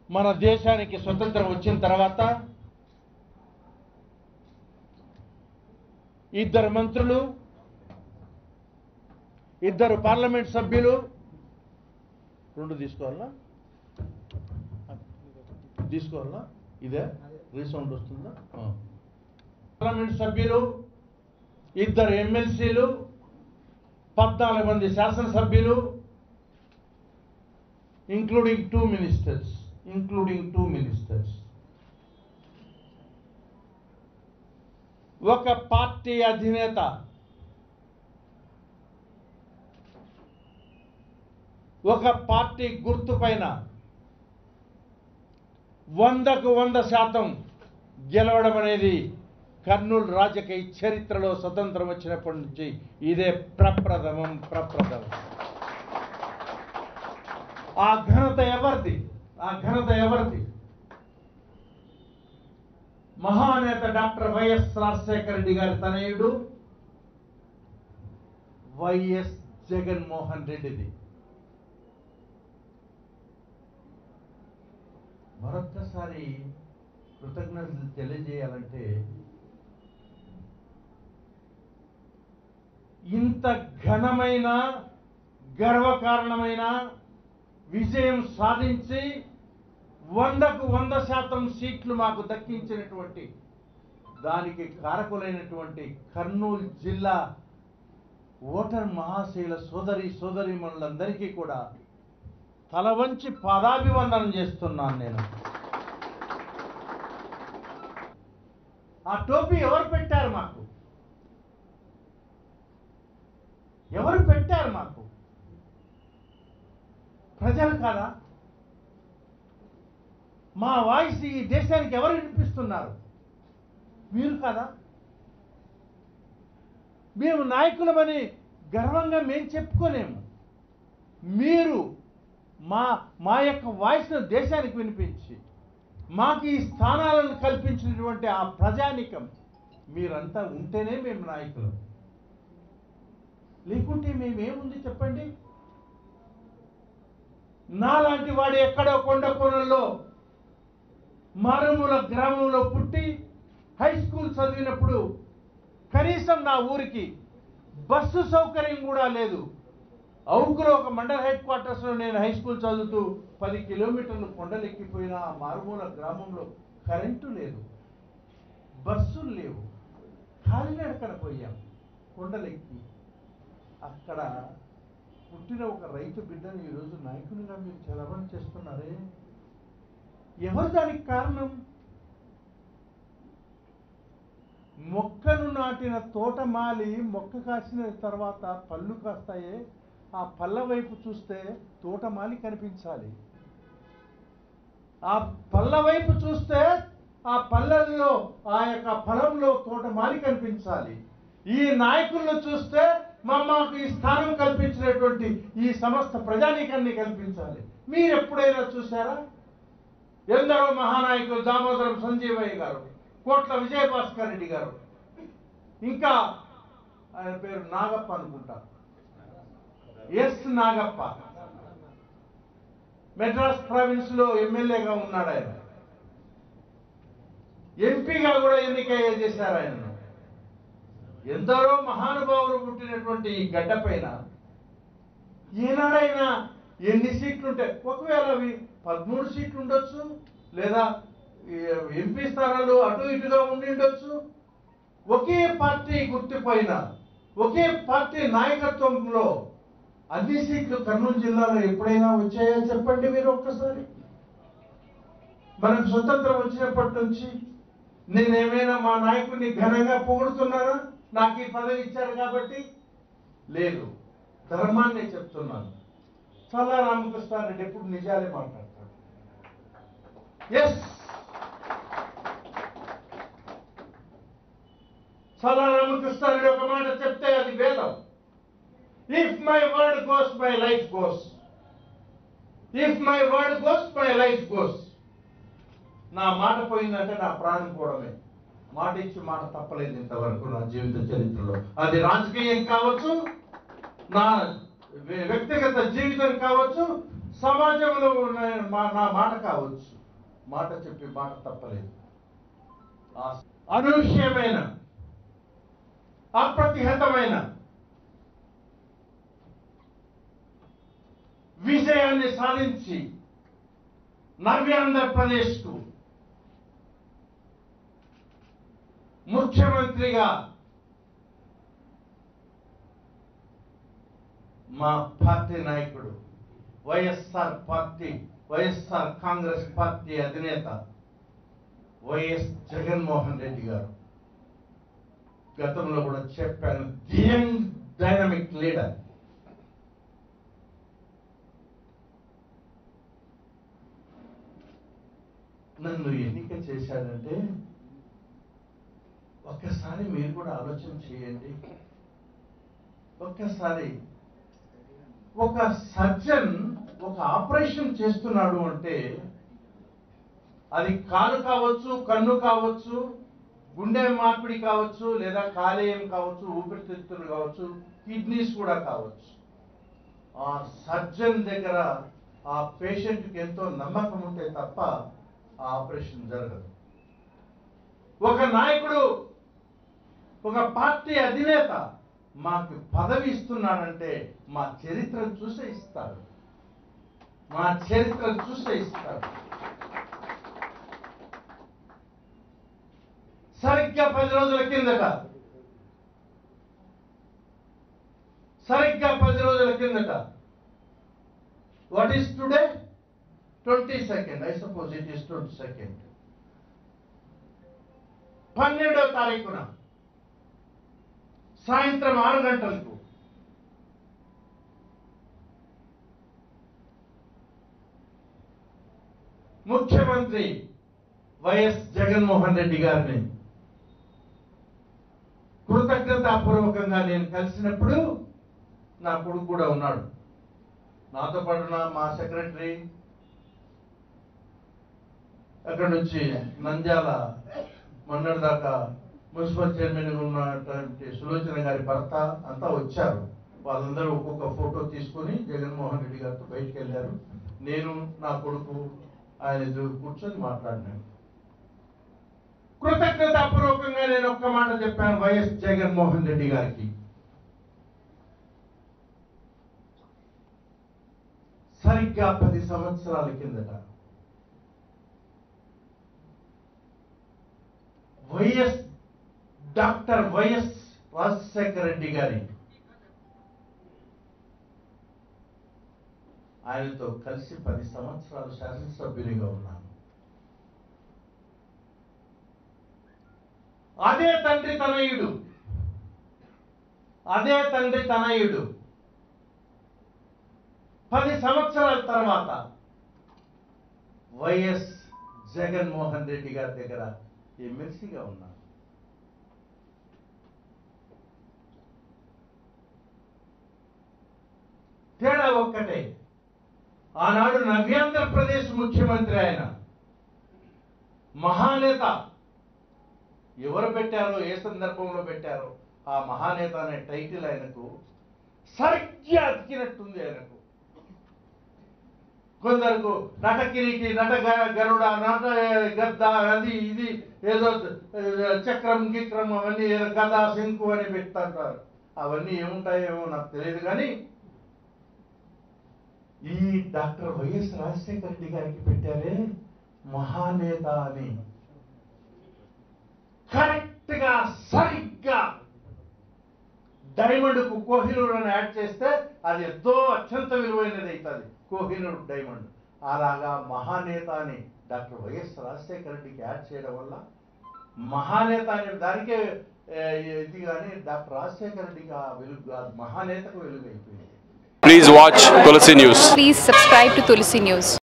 మన దేశానికి స్వతంత్రం వచ్చిన తర్వాత ఇద్దరు మంత్రులు ఇద్దరు పార్లమెంట్ సభ్యులు రెండు తీసుకోవాలా తీసుకోవాలా ఇదే రీసౌండ్ వస్తుందా ఆ. పార్లమెంట్ సభ్యులు ఇద్దరు ఎమ్మెల్సీలు పద్నాలుగు మంది శాసనసభ్యులు including two ministers including two ministers ఒక పార్టీ అధినేత ఒక పార్టీ గుర్తు పైన వందకు వంద శాతం గెలవడం అనేది కర్నూలు రాజకీయ చరిత్రలో స్వతంత్రం వచ్చినప్పటి నుంచి ఇదే ప్రప్రథమం ప్రప్రథమం ఆ ఘనత ఎవరిది ఆ ఘనత ఎవరిది మహానేత డాక్టర్ వైఎస్ రాజశేఖర రెడ్డి గారి తనయుడు వైఎస్ జగన్మోహన్ రెడ్డిది మరొక్కసారి కృతజ్ఞతలు తెలియజేయాలంటే ఇంత ఘనమైన గర్వకారణమైన విజయం సాధించి వందకు వంద శాతం సీట్లు మాకు దక్కించినటువంటి దానికి కారకులైనటువంటి కర్నూలు జిల్లా ఓటర్ మహాశైల సోదరి సోదరీమణులందరికీ కూడా తల వంచి పాదాభివందనం చేస్తున్నాను నేను ఆ టోపీ ఎవరు పెట్టారు మాకు ఎవరు పెట్టారు మాకు ప్రజలు కాదా మా వాయిస్ ఈ దేశానికి ఎవరు వినిపిస్తున్నారు మీరు కదా మేము నాయకులమని గర్వంగా మేము చెప్పుకోలేము మీరు మా మా యొక్క వాయిస్ను దేశానికి వినిపించి మాకు ఈ స్థానాలను కల్పించినటువంటి ఆ ప్రజానికం మీరంతా ఉంటేనే మేము నాయకులు లేకుంటే మేమేముంది చెప్పండి నాలాంటి వాడు ఎక్కడో కొండ కోణంలో మారుమూల గ్రామంలో పుట్టి హై స్కూల్ చదివినప్పుడు కనీసం నా ఊరికి బస్సు సౌకర్యం కూడా లేదు అవుకులో ఒక మండల హెడ్ క్వార్టర్స్లో నేను హై స్కూల్ చదువుతూ పది కిలోమీటర్లు కొండలెక్కిపోయిన ఆ మారుమూల గ్రామంలో కరెంటు లేదు బస్సులు లేవు కాలినడకన పోయాం కొండలెక్కి అక్కడ పుట్టిన ఒక రైతు బిడ్డను ఈరోజు నాయకునిగా మీరు చలవని చేస్తున్నారే ఎవరు దానికి కారణం మొక్కను నాటిన తోటమాలి మొక్క కాసిన తర్వాత పళ్ళు కాస్తాయే ఆ పళ్ళ వైపు చూస్తే తోటమాలి కనిపించాలి ఆ పళ్ళ వైపు చూస్తే ఆ పళ్ళల్లో ఆ యొక్క ఫలంలో తోటమాలి కనిపించాలి ఈ నాయకులను చూస్తే మా మాకు ఈ స్థానం కల్పించినటువంటి ఈ సమస్త ప్రజానీకాన్ని కల్పించాలి మీరు ఎప్పుడైనా చూసారా ఎందరో మహానాయకులు దామోదరం సంజీవయ్య గారు కోట్ల విజయభాస్కర్ రెడ్డి గారు ఇంకా ఆయన పేరు నాగప్ప అనుకుంటా ఎస్ నాగప్ప మెడ్రాస్ ప్రావిన్స్ లో ఎమ్మెల్యేగా ఉన్నాడు ఆయన ఎంపీగా కూడా ఎన్నిక చేశారు ఆయన ఎందరో మహానుభావులు పుట్టినటువంటి ఈ గడ్డ పైన ఏనాడైనా ఎన్ని సీట్లు ఉంటాయి ఒకవేళ అవి పదమూడు సీట్లు ఉండొచ్చు లేదా ఈ ఎంపీ స్థానాలు అటు ఇటుగా ఉండి ఉండొచ్చు ఒకే పార్టీ గుర్తుపైన ఒకే పార్టీ నాయకత్వంలో అన్ని సీట్లు కర్నూలు జిల్లాలో ఎప్పుడైనా వచ్చాయో చెప్పండి మీరు ఒక్కసారి మనకు స్వతంత్రం వచ్చినప్పటి నుంచి నేనేమైనా మా నాయకుడిని ఘనంగా పొగుడుతున్నానా నాకు ఈ పదవి ఇచ్చారు కాబట్టి లేదు ధర్మాన్ని చెప్తున్నాను చల్లా రామకృష్ణారెడ్డి ఎప్పుడు నిజాలే మాట్లాడతాడు ఎస్ చల్లా రామకృష్ణారెడ్డి ఒక మాట చెప్తే అది వేదం if my word goes my life goes if my word goes my life goes నా మాట పోయిందంటే నా ప్రాణం పోవడమే మాట ఇచ్చి మాట తప్పలేదు ఇంతవరకు నా జీవిత చరిత్రలో అది రాజకీయం కావచ్చు నా వ్య- వ్యక్తిగత జీవితం కావచ్చు సమాజంలో ఉన్న మా- నా మాట కావచ్చు మాట చెప్పి మాట తప్పలేదు ఆ అనూహ్యమైన అప్రతిహతమైన విజయాన్ని సాధించి నవ్యాంధ్రప్రదేశ్కు ముఖ్యమంత్రిగా మా పార్టీ నాయకుడు వైఎస్ఆర్ పార్టీ వైఎస్ఆర్ కాంగ్రెస్ పార్టీ అధినేత వైఎస్ జగన్మోహన్ రెడ్డి గారు గతంలో కూడా చెప్పాను యంగ్ డైనమిక్ లీడర్ నన్ను ఎన్నిక చేశాడంటే ఒక్కసారి మీరు కూడా ఆలోచన చేయండి ఒక్కసారి ఒక సర్జన్ ఒక ఆపరేషన్ చేస్తున్నాడు అంటే అది కాలు కావచ్చు కన్ను కావచ్చు గుండె మార్పిడి కావచ్చు లేదా కాలేయం కావచ్చు ఊపిరితిత్తులు కావచ్చు కిడ్నీస్ కూడా కావచ్చు ఆ సర్జన్ దగ్గర ఆ పేషెంట్కి ఎంతో నమ్మకం ఉంటే తప్ప ఆ ఆపరేషన్ జరగదు ఒక నాయకుడు ఒక పార్టీ అధినేత మాకు పదవి ఇస్తున్నాడంటే మా చరిత్రను చూసే ఇస్తాడు మా చరిత్రను చూసే ఇస్తాడు సరిగ్గా పది రోజుల కిందట సరిగ్గా పది రోజుల కిందట what is today twenty second I suppose it is twenty second పన్నెండో తారీఖున సాయంత్రం ఆరు గంటలకు ముఖ్యమంత్రి వైఎస్ జగన్మోహన్ రెడ్డి గారిని కృతజ్ఞతాపూర్వకంగా నేను కలిసినప్పుడు నా కొడుకు కూడా ఉన్నాడు నాతో పాటు నా మా సెక్రటరీ అక్కడ నుంచి నంద్యాల మొన్నటి దాకా మున్సిపల్ చైర్మన్ ఉన్నటువంటి సులోచన గారి భర్త అంతా వచ్చారు వాళ్ళందరూ ఒక్కొక్క ఫోటో తీసుకొని జగన్మోహన్ రెడ్డి గారితో బయటికి వెళ్ళారు నేను నా కొడుకు ఆయన ఎదురు కూర్చొని మాట్లాడినాను కృతజ్ఞతాపూర్వకంగా నేను ఒక్క మాట చెప్పాను వైఎస్ జగన్మోహన్ రెడ్డి గారికి సరిగ్గా పది సంవత్సరాల కిందట వైఎస్ డాక్టర్ వైఎస్ రాజశేఖర రెడ్డి గారి ఆయనతో కలిసి పది సంవత్సరాలు శాసనసభ్యునిగా ఉన్నాను అదే తండ్రి తనయుడు అదే తండ్రి తనయుడు పది సంవత్సరాల తర్వాత వైఎస్ జగన్మోహన్ రెడ్డి గారి దగ్గర ఎమ్మెల్సీగా ఉన్నాను తేడా ఒక్కటే ఆనాడు నవ్యాంధ్రప్రదేశ్ ముఖ్యమంత్రి ఆయన మహానేత ఎవరు పెట్టారో ఏ సందర్భంలో పెట్టారో ఆ మహానేత అనే టైటిల్ ఆయనకు సరిగ్గా అతికినట్టుంది ఆయనకు కొందరకు నట కిరీటి నట గ- గరుడ నట గద్ద అది ఇది ఏదో ఆ, చక్రం గిక్రం అవన్నీ ఏదో గద శంకు అని పెడతాంటారు అవన్నీ ఏముంటాయేమో నాకు తెలియదు కానీ ఈ డాక్టర్ వైఎస్ రాజశేఖర రెడ్డి గారికి పెట్టారే మహానేత అని కరెక్ట్ గా సరిగ్గా డైమండ్ కు కోహినూర్ అని యాడ్ చేస్తే అది ఎంతో అత్యంత విలువైనది అవుతుంది కోహినూర్ డైమండ్ అలాగా మహానేత అని డాక్టర్ వైఎస్ రాజశేఖర రెడ్డికి యాడ్ చేయడం వల్ల మహానేత అనే దానికే ఏ, ఇది కానీ డాక్టర్ రాజశేఖర రెడ్డికి ఆ వెలుగు ఆ మహానేతకు వెలుగు అయిపోయింది Please watch Tulsi News. Please subscribe to Tulsi News.